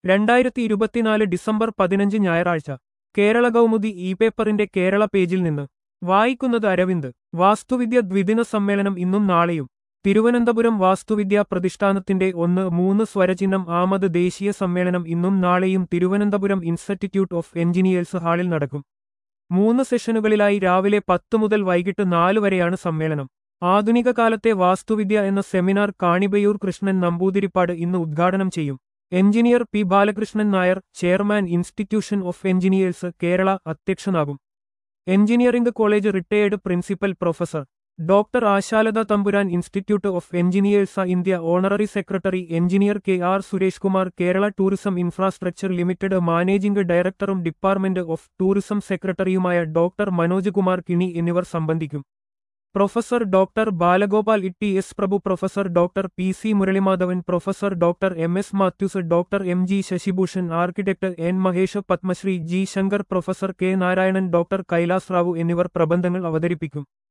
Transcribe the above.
രണ്ടായിരത്തി ഇരുപത്തിനാല് ഡിസംബർ പതിനഞ്ച് ഞായറാഴ്ച കേരള കൗമുദി ഇ പേപ്പറിന്റെ കേരള പേജിൽ നിന്ന് വായിക്കുന്നത് അരവിന്ദ് വാസ്തുവിദ്യ ദ്വിദിന സമ്മേളനം ഇന്നും നാളെയും തിരുവനന്തപുരം വാസ്തുവിദ്യാ പ്രതിഷ്ഠാനത്തിന്റെ ഒന്ന് മൂന്ന് സ്വരചിഹ്നം ആമത് ദേശീയ സമ്മേളനം ഇന്നും നാളെയും തിരുവനന്തപുരം ഇൻസ്റ്റിറ്റ്യൂട്ട് ഓഫ് എഞ്ചിനീയേഴ്സ് ഹാളിൽ നടക്കും മൂന്ന് സെഷനുകളിലായി രാവിലെ പത്ത് മുതൽ വൈകിട്ട് നാല് വരെയാണ് സമ്മേളനം ആധുനിക കാലത്തെ വാസ്തുവിദ്യ എന്ന സെമിനാർ കാണിബയൂർ കൃഷ്ണൻ നമ്പൂതിരിപ്പാട് ഇന്ന് ഉദ്ഘാടനം ചെയ്യും engineer P Balakrishnan Nair chairman institution of engineers Kerala അധ്യക്ഷനാകും engineering college retired principal professor doctor Ashalatha Thampuran institute of engineers India honorary secretary engineer K R Suresh Kumar Kerala tourism infrastructure limited managing ഡയറക്ടറും ഡിപ്പാർട്ട്മെന്റ് ഓഫ് ടൂറിസം സെക്രട്ടറിയുമായ ഡോക്ടർ മനോജ് കുമാർ കിണി എന്നിവർ സംബന്ധിക്കും professor doctor Balagopal Itty S Prabhu professor doctor P C Muralimadhavan professor doctor M S Mathews doctor M G Sasibhushan architect N Mahesh Padmashri G Shankar professor K Narayanan doctor Kailas Rao എന്നിവർ പ്രബന്ധങ്ങൾ അവതരിപ്പിക്കും